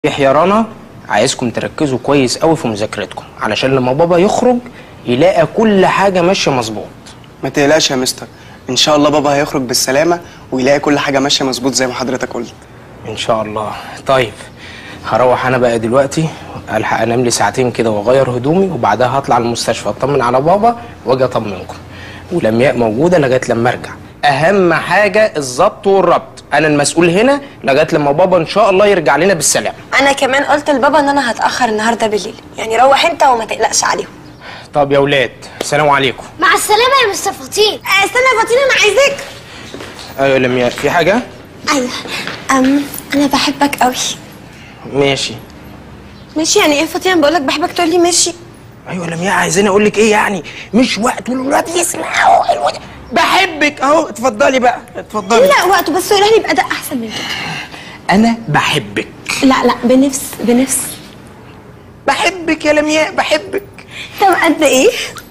يحيى رنا عايزكم تركزوا كويس قوي في مذاكرتكم علشان لما بابا يخرج يلاقي كل حاجه ماشيه مظبوط ما تقلقش يا مستر ان شاء الله بابا هيخرج بالسلامه ويلاقي كل حاجه ماشيه مظبوط زي ما حضرتك قلت ان شاء الله طيب هروح انا بقى دلوقتي الحق انام لي ساعتين كده واغير هدومي وبعدها هطلع المستشفى اطمن على بابا واجي اطمنكم ولمياء موجوده لغايه لما ارجع اهم حاجه الظبط والربط انا المسؤول هنا لغايه لما بابا ان شاء الله يرجع لنا بالسلامه انا كمان قلت لبابا ان انا هتاخر النهارده بالليل يعني روح انت وما تقلقش عليهم طب يا ولاد السلام عليكم مع السلامة يا مستر فطين آه، استنى يا فاطمه انا عايزاك ايوه يا لمياء في حاجه ايوه أم انا بحبك قوي ماشي ماشي يعني ايه فاطمه بقول لك بحبك تقول لي ماشي ايوه لمياء عايزين اقول لك ايه يعني مش وقت والولاد يسمعوا الولاد بحبك اهو اتفضلي بقى اتفضلي لا وقته بس قولها لي باداء احسن من كده انا بحبك لا لا بنفس بنفس بحبك يا لمياء بحبك طب قد ايه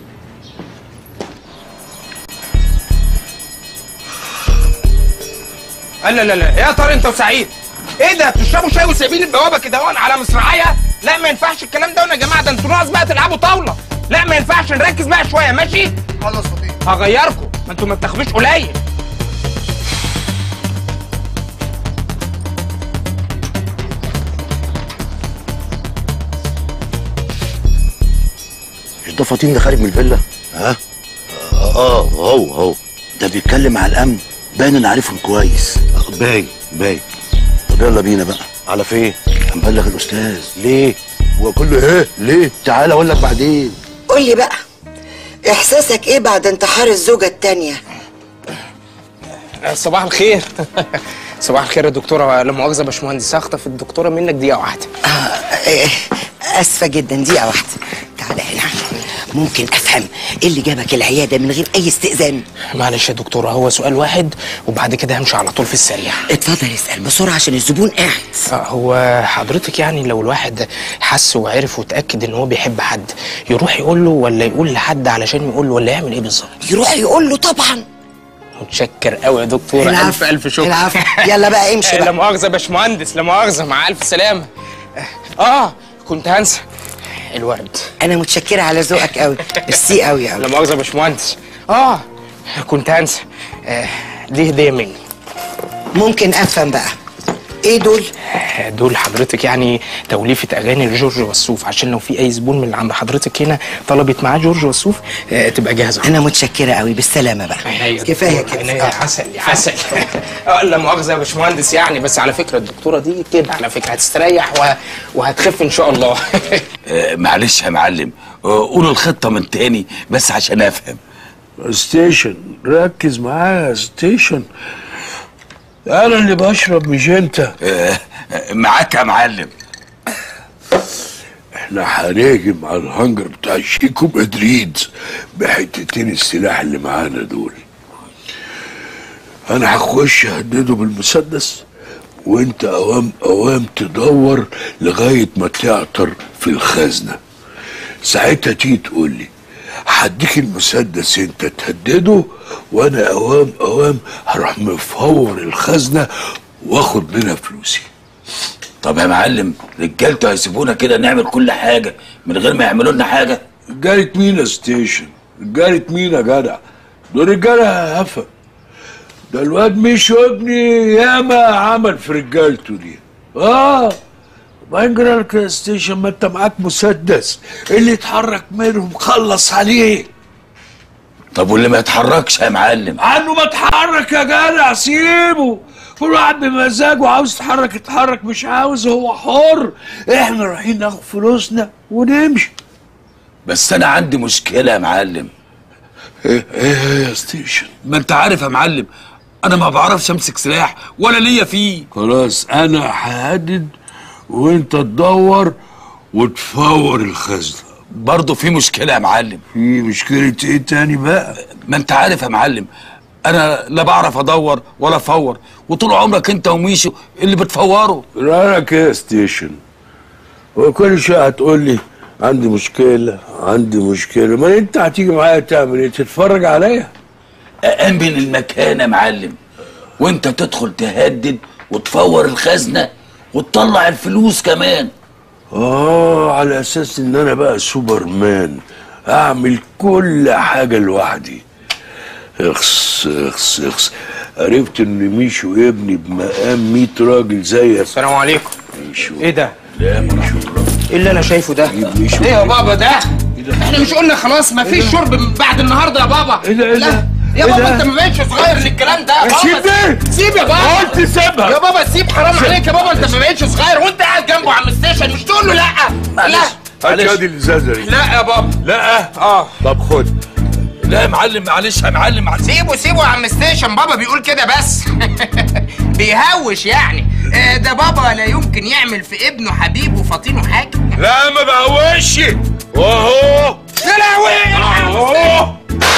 لا لا لا يا ترى انت وسعيد ايه ده بتشربوا شاي وسايبين البوابه كده وانا على مصراعيه لا ما ينفعش الكلام ده يا جماعه ده انتوا ناقص بقى تلعبوا طاوله لا ما ينفعش نركز بقى شويه ماشي خلاص فاطمه هغيركم ما انتوا ما بتاخدوش قليل مش ده فاطين ده خارج من الفيلا ها اه هو هو ده بيتكلم مع الامن باين ان عارفهم كويس باين باين طب يلا بينا بقى على فين هنبلغ الاستاذ ليه هو كله ايه ليه تعالى اقول لك بعدين قول لي بقى احساسك ايه بعد انتحار الزوجة التانية صباح الخير صباح الخير يا دكتوره لا مؤاخذه يا باشمهندس هخطف الدكتوره منك دقيقه واحده آه إيه، اسفة جدا دقيقة واحدة تعالى هنا ممكن افهم ايه اللي جابك العيادة من غير اي استئذان معلش يا دكتوره هو سؤال واحد وبعد كده همشي على طول في السريع اتفضل اسأل بسرعة عشان الزبون قاعد آه، هو حضرتك يعني لو الواحد حس وعرف وتأكد ان هو بيحب حد يروح يقول له ولا يقول لحد علشان يقول له ولا يعمل ايه بالظبط يروح يقول له طبعا متشكر قوي يا دكتوره الف الف شكر العفو يلا بقى امشي لا بقى مؤاخذه يا باشمهندس لا مؤاخذه مع الف سلامه اه كنت هنسى الورد انا متشكرة على ذوقك قوي ميرسي قوي لا قوي مؤاخذه يا باشمهندس اه كنت هنسى آه دي هديه مني ممكن افهم بقى ايه دول دول حضرتك يعني توليفة أغاني لجورج وسوف عشان لو في أي زبون من عند حضرتك هنا طلبت معاه جورج وسوف آه، تبقى جاهزة انا متشكرة قوي بالسلامة بقى عينيا كفاية دكتورة، كده عينيا آه. عسل عسل اه لا مؤاخذة يا باشمهندس يعني بس على فكرة الدكتورة دي كده على فكرة هتستريح و... وهتخف إن شاء الله آه، معلش يا معلم آه، قولوا الخطة من تاني بس عشان افهم ستيشن ركز معايا ستيشن انا اللي بشرب مش انت آه، آه، معاك يا معلم احنا هنهجم على الهنجر بتاع شيكو مدريد بحتتين السلاح اللي معانا دول انا هخش اهدده بالمسدس وانت اوام اوام تدور لغايه ما تعطر في الخزنه ساعتها تيجي تقول لي هديك المسدس انت تهدده وانا اوام اوام هروح مفور الخزنه واخد منها فلوسي طب يا معلم رجالته هيسيبونا كده نعمل كل حاجة من غير ما يعملوا لنا حاجة رجالة مين يا ستيشن؟ رجالة مين يا جدع؟ دول رجالة هفا ده الواد مش ابني ياما عمل في رجالته دي اه ما ينجرى لك يا ستيشن ما انت معاك مسدس اللي يتحرك منهم خلص عليه طب واللي ما يتحركش يا معلم عنه ما اتحرك يا جدع سيبه كل واحد بمزاجه عاوز يتحرك يتحرك مش عاوز هو حر احنا رايحين ناخد فلوسنا ونمشي بس انا عندي مشكلة يا معلم ايه ايه يا ستيشن ما انت عارف يا معلم انا ما بعرفش امسك سلاح ولا ليا فيه خلاص انا ههدد وانت تدور وتفور الخزنه برضه في مشكلة يا معلم في مشكله ايه تاني بقى ما انت عارف يا معلم انا لا بعرف ادور ولا افور وطول عمرك انت وميشو اللي بتفوروا رايك ايه يا ستيشن وكل شويه هتقول لي عندي مشكله عندي مشكله ما انت هتيجي معايا تعمل ايه تتفرج عليا أأمن المكان يا معلم وانت تدخل تهدد وتفور الخزنة وتطلع الفلوس كمان اه على اساس ان انا بقى سوبرمان اعمل كل حاجه لوحدي اخس اخس اخس عرفت ان ميشو ابني بمقام 100 راجل زيك السلام عليكم ميشو ايه ده؟ لا ميشو ايه اللي انا شايفه ده؟ جيب ميشو ايه يا بابا ده؟ احنا مش قلنا خلاص مفيش شرب من بعد النهارده يا بابا ايه ده ايه لا. ده يا إيه بابا ده؟ انت ما بقتش صغير للكلام ده يا بابا سيب ده سيب يا بابا قلت سيبها يا بابا سيب حرام عليك يا بابا انت ما بقتش صغير وانت قاعد جنبه على الستيشن مش تقول له لا لا هات هذه الازازه دي لا يا بابا لا اه طب خد لا يا معلم معلش يا معلم معلش سيبه سيبه يا عم ستيشن بابا بيقول كده بس بيهوش يعني آه، ده بابا لا يمكن يعمل في ابنه حبيبه فاطينه حاجه لا ما بقوش واهو يا لهوي اهو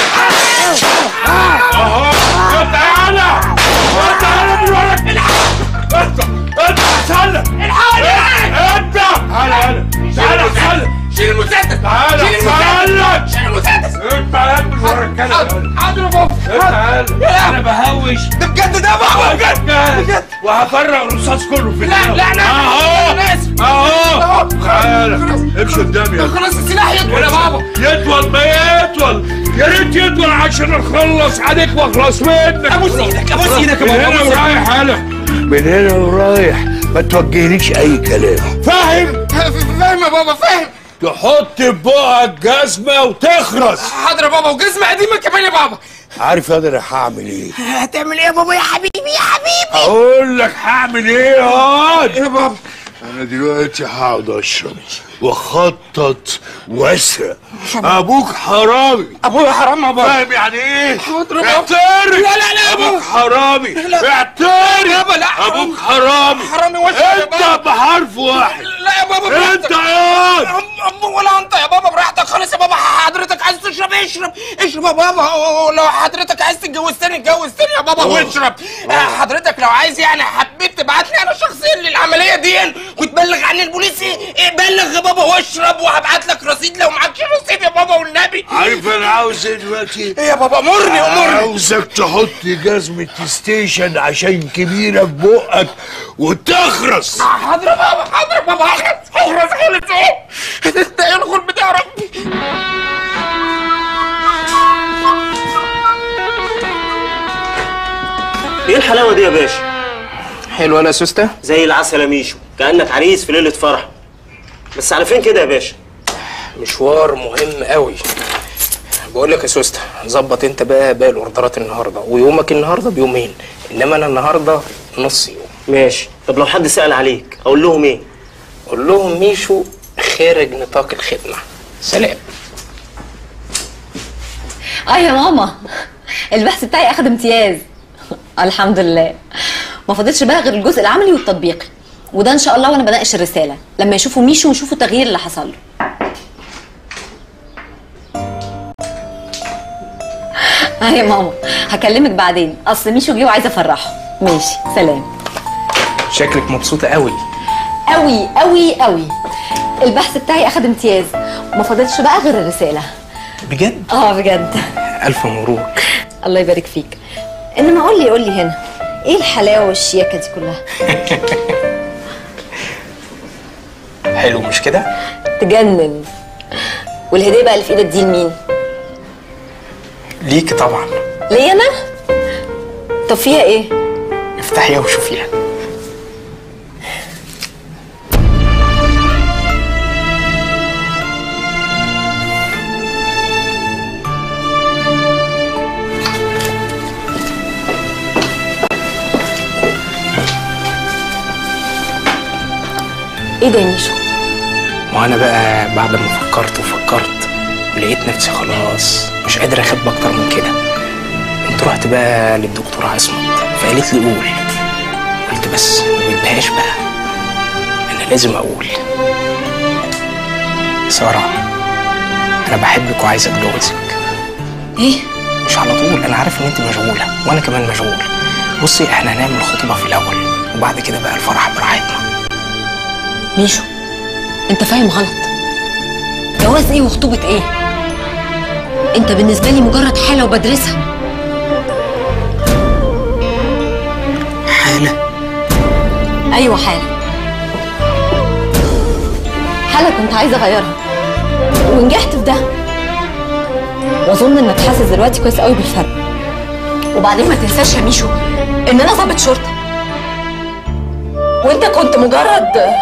اهو تعالى تعالى من وراك انت انت تعالى انت تعالى هنا تعالى تعالى شيل المسدس تعالى شيل المسدس تعالى شيل المسدس انت تعالى من وراك حاضر حاضر يا بابا تعالى انا بهوش ده بجد ده يا بابا بجد بجد وهفرغ الرصاص كله في لا الهوا. لا لا اهو انا اسف اهو اهو تعالى امشي قدامي يلا خلاص السلاح يطول يا بابا يطول ما يطول يا ريت يطول عشان اخلص عليك واخلص منك ابوس ايدك ابوس ايدك يا من بابا هنا أبوس إيدك. ورايح انا من هنا ورايح ما توجهليش اي كلام فاهم فاهم يا بابا فاهم تحط في بقك جزمه وتخرس حاضر يا بابا وجزمه قديمه كمان يا بابا عارف انا هعمل ايه هتعمل ايه يا بابا يا حبيبي يا حبيبي اقول لك هعمل ايه اقعد يا بابا انا دلوقتي هقعد اشرب واخطط واسرق ابوك حرامي ابويا حرام يا بابا فاهم يعني ايه؟ حاضر يا بابا. اعترف لا، لا، لا يا ابوك بابا. حرامي لا. اعترف يا بابا، لا، حرام. ابوك حرامي حرامي وش يا انت بابا. بحرف واحد لا يا بابا انت براحتك. يا أم- أم ولا انت يا بابا براحتك خالص يا بابا حضرتك عايز تشرب اشرب اشرب يا بابا لو حضرتك عايز تتجوز تاني اتجوز تاني يا بابا واشرب آه، حضرتك لو عايز يعني حبيت تبعت لي انا شخصيا للعمليه دي وتبلغ عن البوليس إيه، بلغ يا بابا واشرب وهبعت لك رصيد لو معكش رصيد يا بابا والنبي عارف انا عاوز ايه دلوقتي؟ ايه يا بابا امرني امرني عاوزك تحط جزمة ستيشن عشان كبيرة في بقك وتخرس حاضر يا بابا حاضر يا بابا اخلص اخلص خلص ايه انت ايه الغل بتاع ربي ايه الحلاوه دي يا باشا حلوه ولا سوسته زي العسل يا ميشو كانك عريس في ليله فرح بس على فين كده يا باشا مشوار مهم قوي بقول لك يا سوسته ظبط انت بقى باقي الاوردرات النهارده ويومك النهارده بيومين انما انا النهارده نص يوم ماشي طب لو حد سال عليك اقول لهم ايه قول لهم ميشو خارج نطاق الخدمه سلام اه يا ماما البحث بتاعي اخد امتياز الحمد لله ما فاضلش بقى غير الجزء العملي والتطبيقي وده ان شاء الله وانا بناقش الرساله لما يشوفوا ميشو ويشوفوا التغيير اللي حصل له اه يا ماما هكلمك بعدين اصل ميشو جه وعايزه افرحه ماشي سلام شكلك مبسوطه قوي قوي قوي قوي البحث بتاعي اخد امتياز وما فاضلش بقى غير الرساله بجد اه بجد الف مبروك الله يبارك فيك انما قول لي قول لي هنا ايه الحلاوه والشياكه دي كلها حلو مش كده تجنن والهديه بقى اللي في ايدك دي لمين ليك طبعا ليا انا طب فيها ايه افتحيها وشوفيها ايه ده يا ميشو وانا بقى بعد ما فكرت وفكرت لقيت نفسي خلاص مش قادر اخبي اكتر من كده قمت رحت بقى للدكتور عصمت فقالت لي قول قلت بس ما بدهاش بقى انا لازم اقول سارة انا بحبك وعايز اتجوزك ايه مش على طول انا عارف ان انت مشغوله وانا كمان مشغول بصي احنا هنعمل الخطوبه في الاول وبعد كده بقى الفرح براحتنا ميشو انت فاهم غلط جواز ايه وخطوبه ايه انت بالنسبه لي مجرد حاله وبدرسها حاله ايوه حاله فعلا كنت عايزه اغيرها ونجحت في ده واظن انك حاسس دلوقتي كويس قوي بالفرق وبعدين ما تنساش يا ميشو ان انا ضابط شرطه وانت كنت مجرد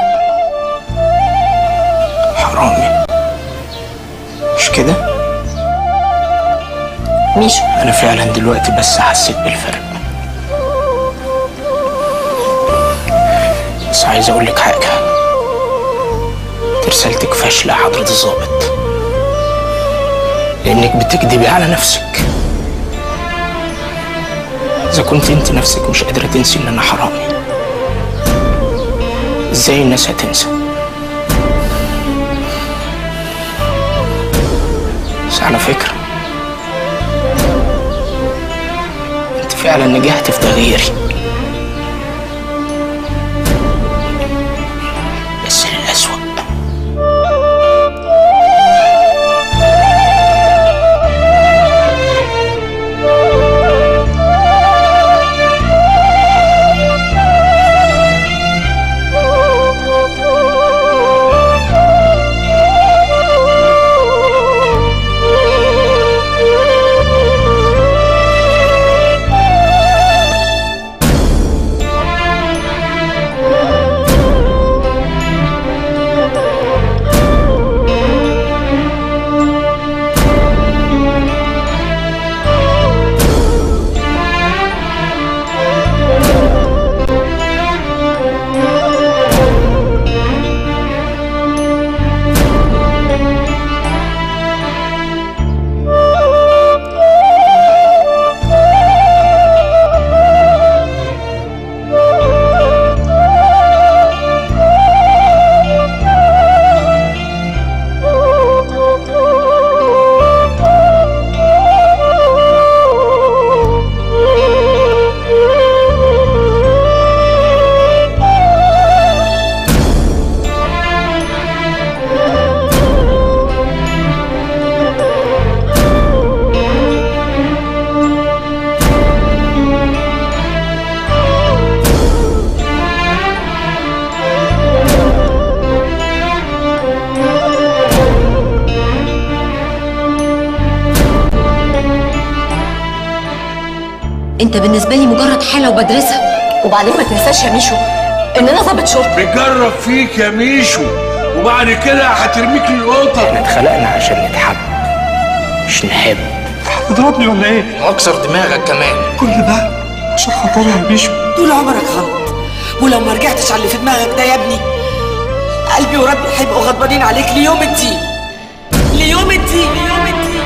حرامي مش كده ميشو انا فعلا دلوقتي بس حسيت بالفرق بس عايز اقول لك حاجه رسالتك فاشله يا حضره الضابط لانك بتكذبي على نفسك اذا كنت انت نفسك مش قادره تنسي ان انا حرامي ازاي الناس هتنسى بس على فكره انت فعلا نجحت في تغييري بس للأسوأ انت بالنسبه لي مجرد حاله وبدرسها وبعدين ما تنساش يا ميشو ان انا ضابط شرطه بيجرب فيك يا ميشو وبعد كده هترميك للقطط احنا اتخلقنا عشان نتحب مش نحب تضربني ولا ايه؟ واكسر دماغك كمان كل ده عشان خاطرها يا بيشو طول عمرك غلط ولو ما رجعتش على اللي في دماغك ده يا ابني قلبي وربي هيبقوا غضبانين عليك ليوم الدين ليوم الدين ليوم الدين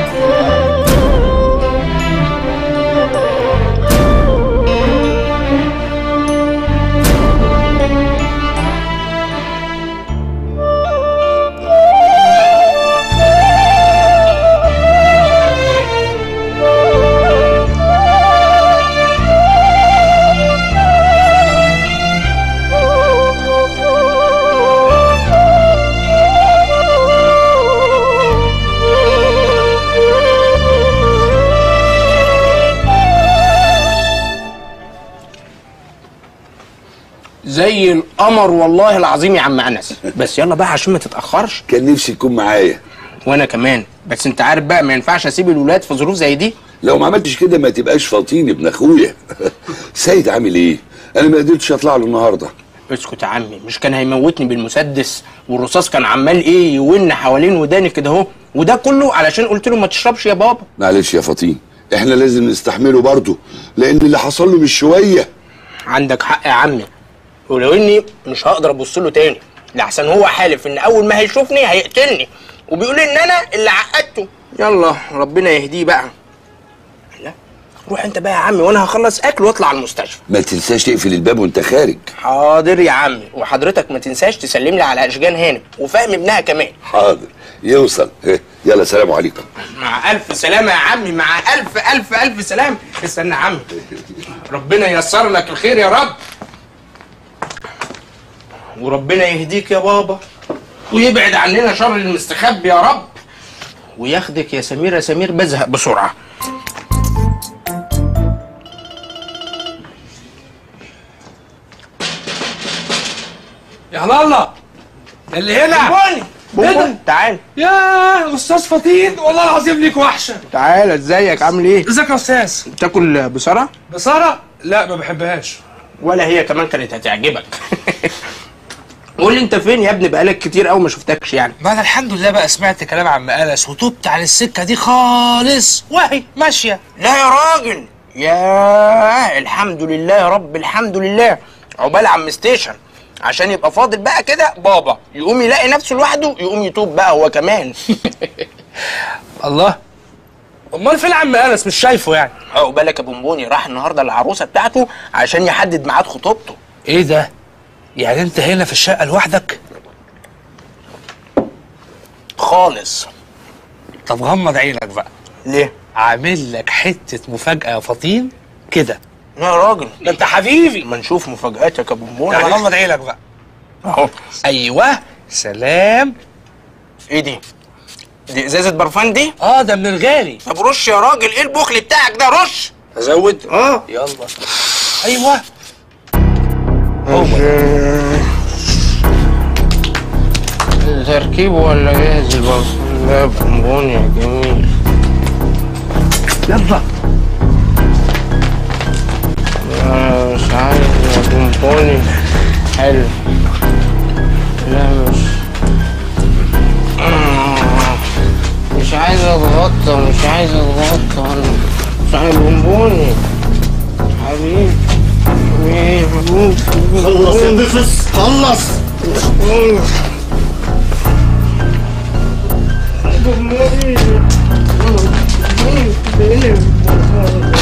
زي القمر والله العظيم يا عم انس بس يلا بقى عشان ما تتاخرش كان نفسي تكون معايا وانا كمان بس انت عارف بقى ما ينفعش اسيب الولاد في ظروف زي دي لو ما عملتش كده ما تبقاش فاطين ابن اخويا سيد عامل ايه انا ما قدرتش اطلع له النهارده اسكت يا عمي مش كان هيموتني بالمسدس والرصاص كان عمال ايه يون حوالين وداني كده اهو وده كله علشان قلت له ما تشربش يا بابا معلش يا فاطين احنا لازم نستحمله برضه لان اللي حصل له مش شويه عندك حق يا عمي ولو اني مش هقدر ابص له تاني لحسن هو حالف ان اول ما هيشوفني هيقتلني وبيقول ان انا اللي عقدته يلا ربنا يهديه بقى لا روح انت بقى يا عمي وانا هخلص اكل واطلع على المستشفى ما تنساش تقفل الباب وانت خارج حاضر يا عمي وحضرتك ما تنساش تسلم لي على اشجان هانم وفهم ابنها كمان حاضر يوصل إيه، يلا سلام عليكم مع الف سلامه يا عمي مع الف الف الف سلام استنى يا عمي ربنا ييسر لك الخير يا رب وربنا يهديك يا بابا ويبعد عننا شر المستخبي يا رب وياخدك يا سمير يا سمير بزهق بسرعه يا الله اللي هنا بونبوني بونبوني تعال يا استاذ فطين والله العظيم ليك وحشه تعال ازيك عامل ايه ازيك يا استاذ بتاكل بصرة بصارة لا ما بحبهاش ولا هي كمان كانت هتعجبك قول لي انت فين يا ابني بقالك كتير قوي ما شفتكش يعني ما انا الحمد لله بقى سمعت كلام عم انس وتوبت عن السكه دي خالص وهي ماشيه لا يا راجل يا الحمد لله يا رب الحمد لله عقبال عم ستيشن عشان يبقى فاضل بقى كده بابا يقوم يلاقي نفسه لوحده يقوم يتوب بقى هو كمان الله امال فين عم انس مش شايفه يعني عقبالك يا بونبوني راح النهارده العروسه بتاعته عشان يحدد ميعاد خطوبته ايه ده يعني انت هنا في الشقه لوحدك خالص طب غمض عينك بقى ليه عامل لك حته مفاجاه يا فطين كده لا يا راجل ده انت حبيبي ما نشوف مفاجاتك يا بونبوني يلا غمض عينك بقى اهو ايوه سلام ايه دي دي ازازه برفان دي اه ده من الغالي طب رش يا راجل ايه البخل بتاعك ده رش ازود اه يلا ايوه تركيب ولا جاهز البرفان لا بونبوني يا جميل يلا لا مش عايز يا بونبوني حلو لا مش آه، مش عايز اتغطى مش عايز اتغطى انا مش عايز بونبوني حبيبي حبيبي حبيبي خلص يا بفس خلص بونبوني